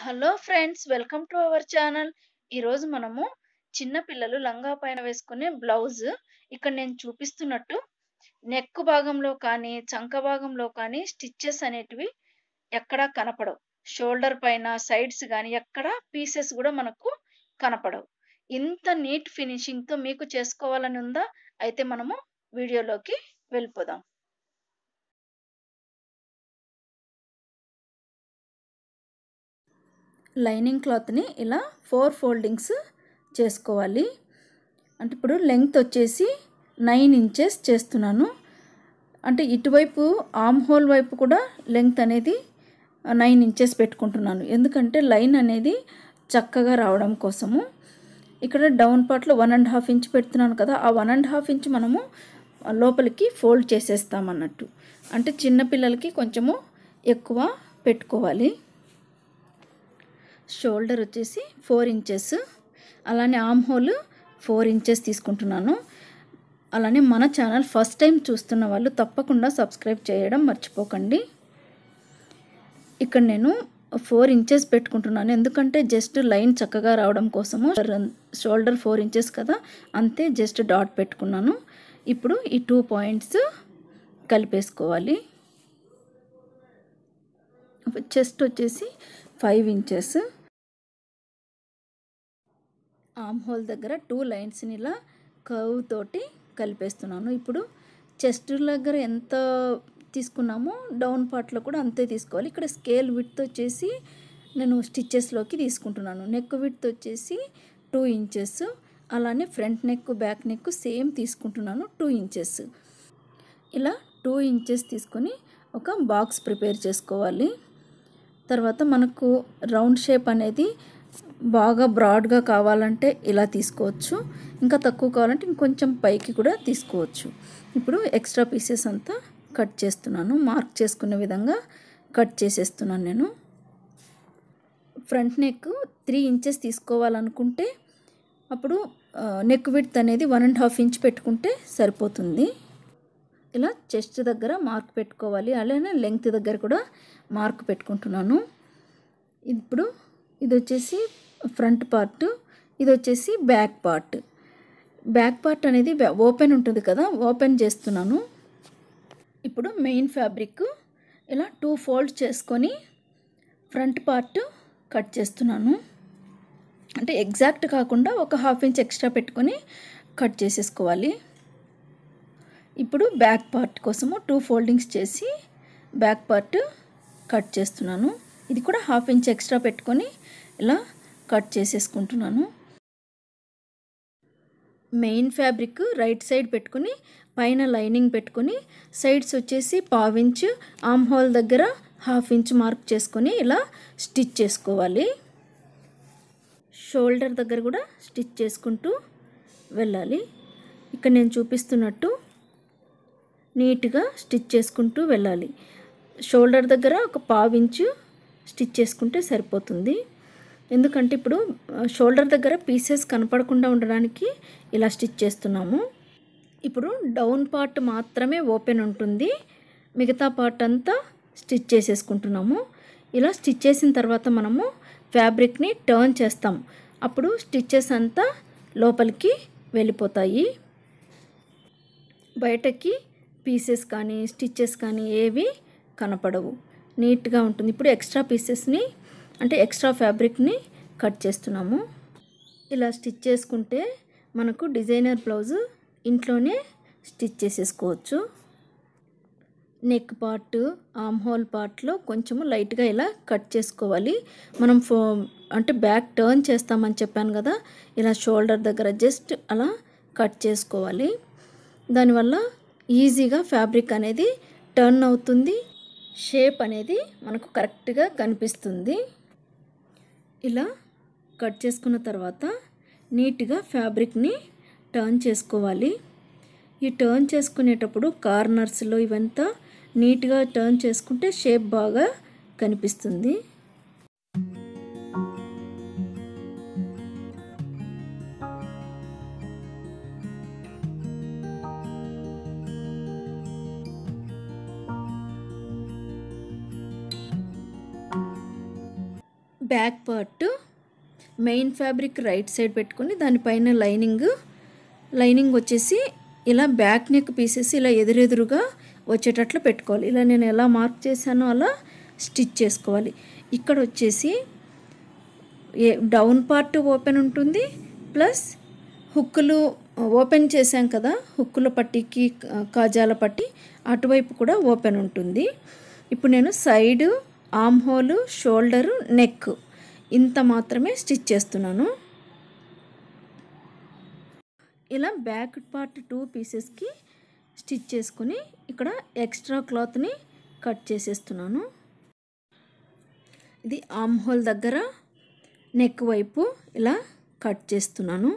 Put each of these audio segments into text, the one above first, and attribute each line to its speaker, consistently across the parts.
Speaker 1: hello friends welcome to our channel ఈరోజు మనము చిన్న పిల్లలు లంగా పైన వేసుకునే బ్లౌజ్ ఇక్కడ నేను చూపిస్తున్నట్టు నెక్ భాగంలో కానీ చంక భాగంలో కానీ స్టిచ్చెస్ అనేటివి ఎక్కడా కనపడవు షోల్డర్ పైన సైడ్స్ కానీ ఎక్కడ పీసెస్ కూడా మనకు కనపడవు ఇంత నీట్ ఫినిషింగ్తో మీకు చేసుకోవాలని ఉందా అయితే మనము వీడియోలోకి వెళ్ళిపోదాం లైనింగ్ క్లాత్ని ఇలా ఫోర్ ఫోల్డింగ్స్ చేసుకోవాలి అంటే ఇప్పుడు లెంగ్త్ వచ్చేసి నైన్ ఇంచెస్ చేస్తున్నాను అంటే ఇటువైపు ఆమ్ హోల్ వైపు కూడా లెంగ్త్ అనేది నైన్ ఇంచెస్ పెట్టుకుంటున్నాను ఎందుకంటే లైన్ అనేది చక్కగా రావడం కోసము ఇక్కడ డౌన్ పార్ట్లో వన్ అండ్ హాఫ్ ఇంచ్ పెడుతున్నాను కదా ఆ వన్ అండ్ హాఫ్ ఇంచ్ మనము లోపలికి ఫోల్డ్ చేసేస్తాం అన్నట్టు అంటే చిన్నపిల్లలకి కొంచెము ఎక్కువ పెట్టుకోవాలి షోల్డర్ వచ్చేసి ఫోర్ ఇంచెస్ అలానే ఆమ్ హోల్ ఫోర్ ఇంచెస్ తీసుకుంటున్నాను అలానే మన ఛానల్ ఫస్ట్ టైం చూస్తున్న వాళ్ళు తప్పకుండా సబ్స్క్రైబ్ చేయడం మర్చిపోకండి ఇక్కడ నేను ఫోర్ ఇంచెస్ పెట్టుకుంటున్నాను ఎందుకంటే జస్ట్ లైన్ చక్కగా రావడం కోసము షోల్డర్ ఫోర్ ఇంచెస్ కదా అంతే జస్ట్ డాట్ పెట్టుకున్నాను ఇప్పుడు ఈ టూ పాయింట్స్ కలిపేసుకోవాలి చెస్ట్ వచ్చేసి ఫైవ్ ఇంచెస్ ఆమ్ హోల్ దగ్గర టూ లైన్స్ని ఇలా కర్వ్ తోటి కలిపేస్తున్నాను ఇప్పుడు చెస్ట్ దగ్గర ఎంత తీసుకున్నామో డౌన్ పార్ట్లో కూడా అంతే తీసుకోవాలి ఇక్కడ స్కేల్ విడ్త్ వచ్చేసి నేను స్టిచ్చెస్లోకి తీసుకుంటున్నాను నెక్ విడ్త్ వచ్చేసి టూ ఇంచెస్ అలానే front neck back neck same తీసుకుంటున్నాను టూ ఇంచెస్ ఇలా టూ ఇంచెస్ తీసుకొని ఒక బాక్స్ ప్రిపేర్ చేసుకోవాలి తర్వాత మనకు రౌండ్ షేప్ అనేది బాగా బ్రాడ్గా కావాలంటే ఇలా తీసుకోవచ్చు ఇంకా తక్కువ కావాలంటే ఇంకొంచెం పైకి కూడా తీసుకోవచ్చు ఇప్పుడు ఎక్స్ట్రా పీసెస్ అంతా కట్ చేస్తున్నాను మార్క్ చేసుకునే విధంగా కట్ చేసేస్తున్నాను నేను ఫ్రంట్ నెక్ త్రీ ఇంచెస్ తీసుకోవాలనుకుంటే అప్పుడు నెక్ విడ్త్ అనేది వన్ అండ్ హాఫ్ ఇంచ్ పెట్టుకుంటే సరిపోతుంది ఇలా చెస్ట్ దగ్గర మార్క్ పెట్టుకోవాలి అలానే లెంగ్త్ దగ్గర కూడా మార్క్ పెట్టుకుంటున్నాను ఇప్పుడు ఇది వచ్చేసి ఫ్రంట్ పార్ట్ ఇది వచ్చేసి బ్యాక్ పార్ట్ బ్యాక్ పార్ట్ అనేది ఓపెన్ ఉంటుంది కదా ఓపెన్ చేస్తున్నాను ఇప్పుడు మెయిన్ ఫ్యాబ్రిక్ ఇలా టూ ఫోల్డ్ చేసుకొని ఫ్రంట్ పార్ట్ కట్ చేస్తున్నాను అంటే ఎగ్జాక్ట్ కాకుండా ఒక హాఫ్ ఇంచ్ ఎక్స్ట్రా పెట్టుకొని కట్ చేసేసుకోవాలి ఇప్పుడు బ్యాక్ పార్ట్ కోసము టూ ఫోల్డింగ్స్ చేసి బ్యాక్ పార్ట్ కట్ చేస్తున్నాను ఇది కూడా హాఫ్ ఇంచ్ ఎక్స్ట్రా పెట్టుకొని ఇలా కట్ చేసేసుకుంటున్నాను మెయిన్ ఫ్యాబ్రిక్ రైట్ సైడ్ పెట్టుకుని పైన లైనింగ్ పెట్టుకుని సైడ్స్ వచ్చేసి పావించ్ ఆమ్ హోల్ దగ్గర హాఫ్ ఇంచ్ మార్క్ చేసుకొని ఇలా స్టిచ్ చేసుకోవాలి షోల్డర్ దగ్గర కూడా స్టిచ్ చేసుకుంటూ వెళ్ళాలి ఇక్కడ నేను చూపిస్తున్నట్టు నీట్గా స్టిచ్ చేసుకుంటూ వెళ్ళాలి షోల్డర్ దగ్గర ఒక పావించు స్టిచ్ చేసుకుంటే సరిపోతుంది ఎందుకంటే ఇప్పుడు షోల్డర్ దగ్గర పీసెస్ కనపడకుండా ఉండడానికి ఇలా స్టిచ్ చేస్తున్నాము ఇప్పుడు డౌన్ పార్ట్ మాత్రమే ఓపెన్ ఉంటుంది మిగతా పార్ట్ అంతా స్టిచ్ చేసేసుకుంటున్నాము ఇలా స్టిచ్ చేసిన తర్వాత మనము ఫ్యాబ్రిక్ని టర్న్ చేస్తాం అప్పుడు స్టిచ్చెస్ అంతా లోపలికి వెళ్ళిపోతాయి బయటకి పీసెస్ కానీ స్టిచ్చెస్ కానీ ఏవి కనపడవు నీట్గా ఉంటుంది ఇప్పుడు ఎక్స్ట్రా పీసెస్ని అంటే ఎక్స్ట్రా ఫ్యాబ్రిక్ని కట్ చేస్తున్నాము ఇలా స్టిచ్ చేసుకుంటే మనకు డిజైనర్ బ్లౌజ్ ఇంట్లోనే స్టిచ్ చేసేసుకోవచ్చు నెక్ పార్ట్ ఆమ్ హోల్ పార్ట్లో కొంచెము లైట్గా ఇలా కట్ చేసుకోవాలి మనం ఫో అంటే బ్యాక్ టర్న్ చేస్తామని చెప్పాను కదా ఇలా షోల్డర్ దగ్గర జస్ట్ అలా కట్ చేసుకోవాలి దానివల్ల ఈజీగా ఫ్యాబ్రిక్ అనేది టర్న్ అవుతుంది షేప్ అనేది మనకు కరెక్ట్గా కనిపిస్తుంది ఇలా కట్ చేసుకున్న తర్వాత నీట్గా ఫ్యాబ్రిక్ని టర్న్ చేసుకోవాలి ఈ టర్న్ చేసుకునేటప్పుడు కార్నర్స్లో ఇవంతా నీట్గా టర్న్ చేసుకుంటే షేప్ బాగా కనిపిస్తుంది back part main fabric right side పెట్టుకొని దానిపైన లైనింగ్ లైనింగ్ వచ్చేసి ఇలా బ్యాక్ నెక్ పీసెస్ ఇలా ఎదురెదురుగా వచ్చేటట్లు పెట్టుకోవాలి ఇలా నేను ఎలా మార్క్ చేశానో అలా స్టిచ్ చేసుకోవాలి ఇక్కడ వచ్చేసి ఏ డౌన్ పార్ట్ ఓపెన్ ఉంటుంది ప్లస్ హుక్కులు ఓపెన్ చేశాం కదా హుక్కుల పట్టికి కా- కాజాల పట్టి అటువైపు కూడా ఓపెన్ ఉంటుంది ఇప్పుడు నేను side armhole shoulder neck ఇంత మాత్రమే స్టిచ్ చేస్తున్నాను ఇలా బ్యాక్ పార్ట్ టూ పీసెస్కి స్టిచ్ చేసుకుని ఇక్కడ ఎక్స్ట్రా క్లాత్ని కట్ చేసేస్తున్నాను ఇది ఆమ్ హోల్ దగ్గర నెక్ వైపు ఇలా కట్ చేస్తున్నాను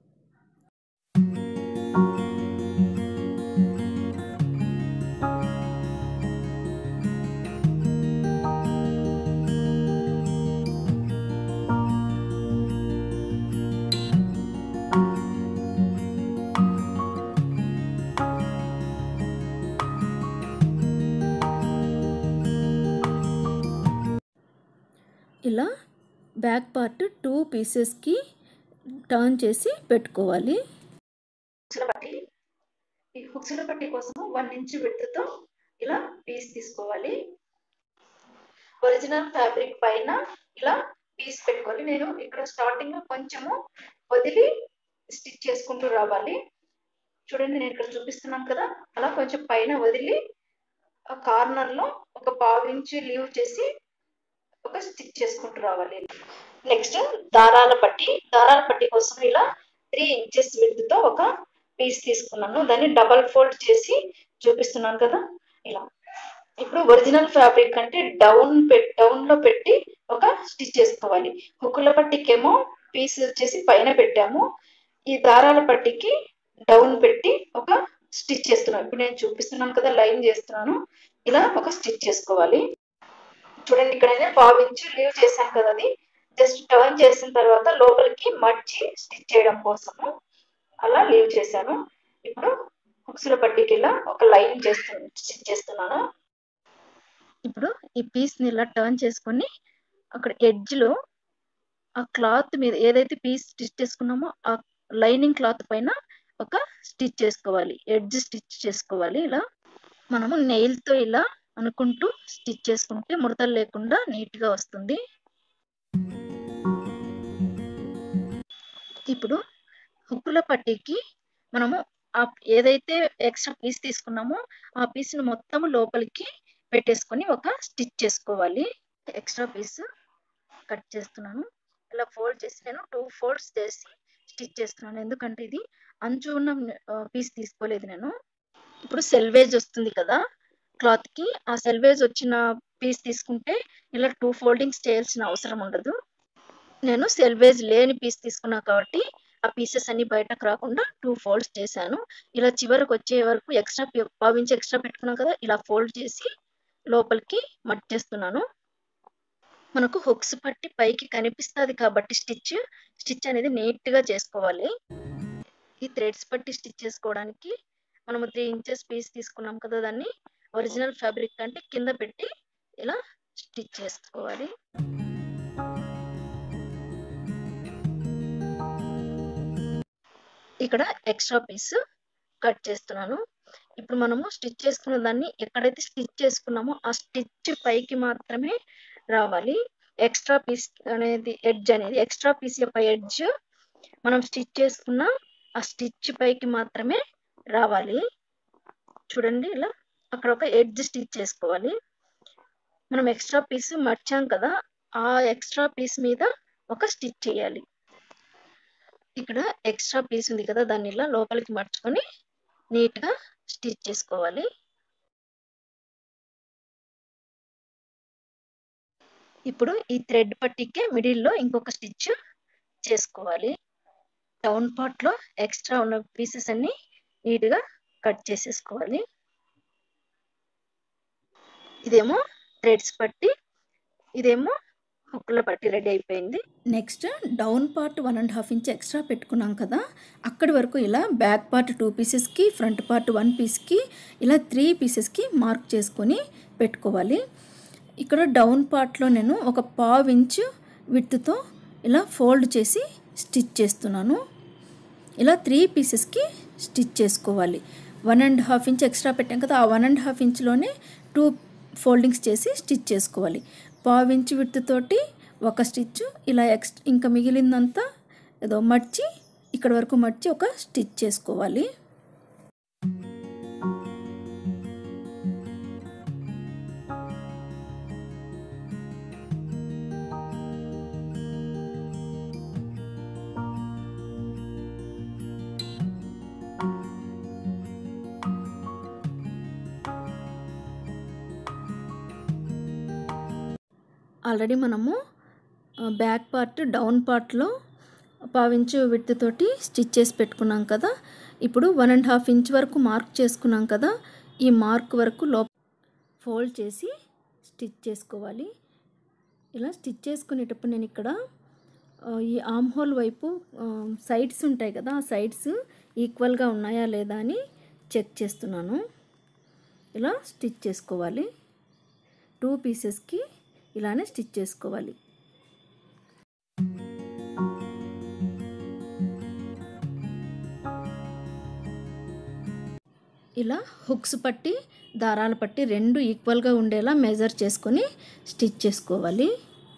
Speaker 1: ఇలా బ్యాక్ పార్ట్ టూ పీసెస్కి టర్న్ చేసి పెట్టుకోవాలి
Speaker 2: హుక్స్ల పట్టి ఈ హుక్స్ల పట్టి కోసం వన్ ఇంచ్ విడ్త్తో ఇలా పీస్ తీసుకోవాలి ఒరిజినల్ ఫ్యాబ్రిక్ పైన ఇలా పీస్ పెట్టుకోవాలి నేను ఇక్కడ స్టార్టింగ్ లో కొంచెము వదిలి స్టిచ్ చేసుకుంటూ రావాలి చూడండి నేను ఇక్కడ చూపిస్తున్నాను కదా అలా కొంచెం పైన వదిలి ఆ కార్నర్ లో ఒక పావు ఇంచు లీవ్ చేసి ఒక స్టిచ్ చేసుకుంటూ రావాలి నెక్స్ట్ దారాల పట్టి దారాల పట్టి కోసం ఇలా త్రీ ఇంచెస్ విడ్త్ తో ఒక పీస్ తీసుకున్నాను దాన్ని డబల్ ఫోల్డ్ చేసి చూపిస్తున్నాను కదా ఇలా ఇప్పుడు ఒరిజినల్ ఫ్యాబ్రిక్ అంటే డౌన్ డౌన్ లో పెట్టి ఒక స్టిచ్ చేసుకోవాలి హుక్కుల పట్టికేమో పీస్ వచ్చేసి పైన పెట్టాము ఈ దారాల పట్టికి డౌన్ పెట్టి ఒక స్టిచ్ చేస్తున్నాను ఇప్పుడు నేను చూపిస్తున్నాను కదా లైన్ చేస్తున్నాను ఇలా ఒక స్టిచ్ చేసుకోవాలి చూడండి ఇక్కడ నేను పావు ఇంచు లీవ్ చేశాను కదా అది జస్ట్ టర్న్ చేసిన తర్వాత లోపలికి మర్చి స్టిచ్ చేయడం కోసము అలా లీవ్ చేశాను ఇప్పుడు హుక్స్ల పట్టికి ఇలా ఒక లైన్ చేస్తు స్టిచ్ చేస్తున్నాను
Speaker 1: ఇప్పుడు ఈ పీస్ని ఇలా టర్న్ చేసుకొని అక్కడ ఎడ్జ్లో ఆ క్లాత్ మీద ఏదైతే పీస్ స్టిచ్ చేసుకున్నామో ఆ లైనింగ్ క్లాత్ పైన ఒక స్టిచ్ చేసుకోవాలి ఎడ్జ్ స్టిచ్ చేసుకోవాలి ఇలా మనము నెయిల్తో ఇలా అనుకుంటూ స్టిచ్ చేసుకుంటే ముడతలు లేకుండా నీట్గా వస్తుంది ఇప్పుడు హుక్కుల పట్టీకి మనము ఆ ఏదైతే ఎక్స్ట్రా పీస్ తీసుకున్నామో ఆ పీస్ని మొత్తం లోపలికి పెట్టేసుకొని ఒక స్టిచ్ చేసుకోవాలి ఎక్స్ట్రా పీస్ కట్ చేస్తున్నాను ఇలా ఫోల్డ్ చేసి నేను టూ ఫోల్డ్స్ చేసి స్టిచ్ చేస్తున్నాను ఎందుకంటే ఇది అంచు ఉన్న పీస్ తీసుకోలేదు నేను ఇప్పుడు సెల్వేజ్ వస్తుంది కదా క్లాత్కి ఆ సెల్వేజ్ వచ్చిన పీస్ తీసుకుంటే ఇలా టూ ఫోల్డింగ్స్ చేయాల్సిన అవసరం ఉండదు నేను సెల్వేజ్ లేని పీస్ తీసుకున్నా కాబట్టి ఆ పీసెస్ అన్ని బయటకు రాకుండా టూ ఫోల్డ్స్ చేశాను ఇలా చివరికి వచ్చే వరకు ఎక్స్ట్రా పావించి ఎక్స్ట్రా పెట్టుకున్నాం కదా ఇలా ఫోల్డ్ చేసి లోపలికి మట్ చేస్తున్నాను మనకు హుక్స్ పట్టి పైకి కనిపిస్తుంది కాబట్టి స్టిచ్ స్టిచ్ అనేది నీట్గా చేసుకోవాలి ఈ థ్రెడ్స్ పట్టి స్టిచ్ చేసుకోవడానికి మనము త్రీ ఇంచెస్ పీస్ తీసుకున్నాం కదా దాన్ని ఒరిజినల్ ఫ్యాబ్రిక్ అంటే కింద పెట్టి ఇలా స్టిచ్ చేసుకోవాలి ఇక్కడ ఎక్స్ట్రా పీస్ కట్ చేస్తున్నాను ఇప్పుడు మనము స్టిచ్ చేసుకున్న దాన్ని ఎక్కడైతే స్టిచ్ చేసుకున్నామో ఆ స్టిచ్ పైకి మాత్రమే రావాలి ఎక్స్ట్రా పీస్ అనేది ఎడ్జ్ అనేది ఎక్స్ట్రా పీస్ యొక్క ఎడ్జ్ మనం స్టిచ్ చేసుకున్న ఆ స్టిచ్ పైకి మాత్రమే రావాలి చూడండి ఇలా అక్కడ ఒక ఎడ్జ్ స్టిచ్ చేసుకోవాలి మనం ఎక్స్ట్రా పీస్ మర్చాం కదా ఆ ఎక్స్ట్రా పీస్ మీద ఒక స్టిచ్ చేయాలి ఇక్కడ ఎక్స్ట్రా పీస్ ఉంది కదా దాన్ని ఇలా లోపలికి మర్చుకొని నీట్గా స్టిచ్ చేసుకోవాలి ఇప్పుడు ఈ థ్రెడ్ పట్టికే మిడిల్లో ఇంకొక స్టిచ్ చేసుకోవాలి డౌన్ పార్ట్లో ఎక్స్ట్రా ఉన్న పీసెస్ అన్ని నీట్గా కట్ చేసేసుకోవాలి ఇదేమో థ్రెడ్స్ పట్టి ఇదేమో హుక్కుల పట్టి రెడీ అయిపోయింది next down part one and half inch extra పెట్టుకున్నాం కదా అక్కడి వరకు ఇలా బ్యాక్ పార్ట్ టూ పీసెస్కి ఫ్రంట్ పార్ట్ వన్ పీస్కి ఇలా త్రీ పీసెస్కి మార్క్ చేసుకొని పెట్టుకోవాలి ఇక్కడ డౌన్ పార్ట్లో నేను ఒక పావు ఇంచు విత్తుతో ఇలా ఫోల్డ్ చేసి స్టిచ్ చేస్తున్నాను ఇలా త్రీ పీసెస్కి స్టిచ్ చేసుకోవాలి one and half inch extra పెట్టాం కదా ఆ వన్ అండ్ హాఫ్ ఇంచ్లోనే టూ ఫోల్డింగ్స్ చేసి స్టిచ్ చేసుకోవాలి పావు ఇంచ్ విడుతుతోటి ఒక స్టిచ్ ఇలా ఎక్స్ ఇంకా మిగిలిందంతా ఏదో మర్చి ఇక్కడ వరకు మర్చి ఒక స్టిచ్ చేసుకోవాలి ఆల్రెడీ మనము బ్యాక్ పార్ట్ డౌన్ పార్ట్లో పావించు విడ్త్ స్టిచ్ చేసి పెట్టుకున్నాం కదా ఇప్పుడు వన్ అండ్ హాఫ్ ఇంచ్ వరకు మార్క్ చేసుకున్నాం కదా ఈ మార్క్ వరకు లో ఫోల్డ్ చేసి స్టిచ్ చేసుకోవాలి ఇలా స్టిచ్ చేసుకునేటప్పుడు నేను ఇక్కడ ఆ, ఈ ఆమ్ హోల్ వైపు సైడ్స్ ఉంటాయి కదా ఆ సైడ్స్ ఈక్వల్గా ఉన్నాయా లేదా అని చెక్ చేస్తున్నాను ఇలా స్టిచ్ చేసుకోవాలి టూ పీసెస్కి ఇలానే స్టిచ్ చేసుకోవాలి ఇలా హుక్స్ పట్టి దారాలు పట్టి రెండు ఈక్వల్గా ఉండేలా మెజర్ చేసుకొని స్టిచ్ చేసుకోవాలి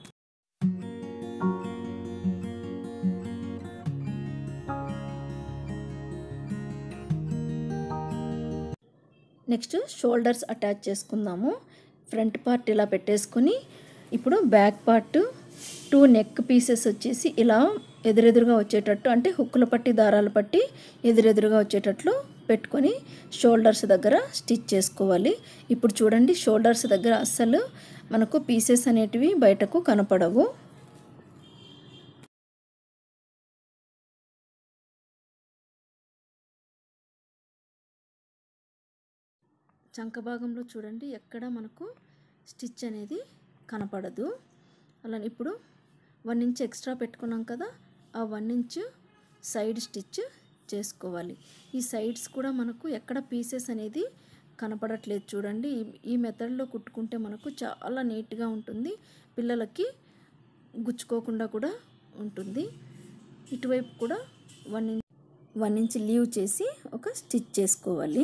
Speaker 1: నెక్స్ట్ షోల్డర్స్ అటాచ్ చేసుకుందాము ఫ్రంట్ పార్ట్ ఇలా పెట్టేసుకొని ఇప్పుడు back part two neck pieces వచ్చేసి ఇలా ఎదురెదురుగా వచ్చేటట్టు అంటే హుక్కుల పట్టి దారాలు పట్టి ఎదురెదురుగా వచ్చేటట్లు పెట్టుకొని షోల్డర్స్ దగ్గర స్టిచ్ చేసుకోవాలి ఇప్పుడు చూడండి షోల్డర్స్ దగ్గర అస్సలు మనకు పీసెస్ అనేటివి బయటకు కనపడవు చంక భాగంలో చూడండి ఎక్కడ మనకు స్టిచ్ అనేది కనపడదు అలా ఇప్పుడు వన్ ఇంచ్ ఎక్స్ట్రా పెట్టుకున్నాం కదా ఆ వన్ ఇంచ్ సైడ్ స్టిచ్ చేసుకోవాలి ఈ సైడ్స్ కూడా మనకు ఎక్కడ పీసెస్ అనేది కనపడట్లేదు చూడండి ఈ- ఈ మెథడ్లో కుట్టుకుంటే మనకు చాలా నీట్గా ఉంటుంది పిల్లలకి గుచ్చుకోకుండా కూడా ఉంటుంది ఇటువైపు కూడా one inch one inch leave చేసి ఒక స్టిచ్ చేసుకోవాలి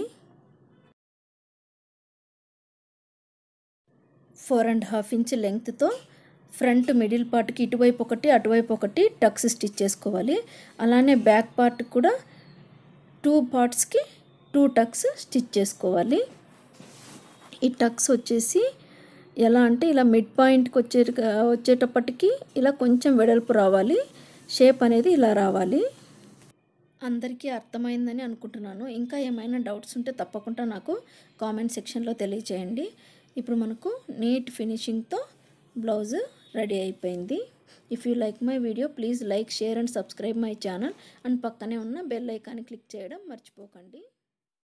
Speaker 1: ఫోర్ అండ్ హాఫ్ ఇంచ్ లెంగ్త్తో ఫ్రంట్ మిడిల్ పార్ట్కి ఇటువైపు ఒకటి అటువైపు ఒకటి టక్స్ స్టిచ్ చేసుకోవాలి అలానే బ్యాక్ పార్ట్ కూడా టూ పార్ట్స్కి టూ టక్స్ స్టిచ్ చేసుకోవాలి ఈ టక్స్ వచ్చేసి ఎలా అంటే ఇలా మిడ్ పాయింట్కి వచ్చే వచ్చేటప్పటికి ఇలా కొంచెం వెడల్పు రావాలి షేప్ అనేది ఇలా రావాలి అందరికీ అర్థమైందని అనుకుంటున్నాను ఇంకా ఏమైనా డౌట్స్ ఉంటే తప్పకుండా నాకు కామెంట్ సెక్షన్లో తెలియచేయండి ఇప్పుడు మనకు నీట్ ఫినిషింగ్తో బ్లౌజ్ రెడీ అయిపోయింది if you like my video please like share and subscribe my channel and పక్కనే ఉన్న బెల్ ఐకాన్ని క్లిక్ చేయడం మర్చిపోకండి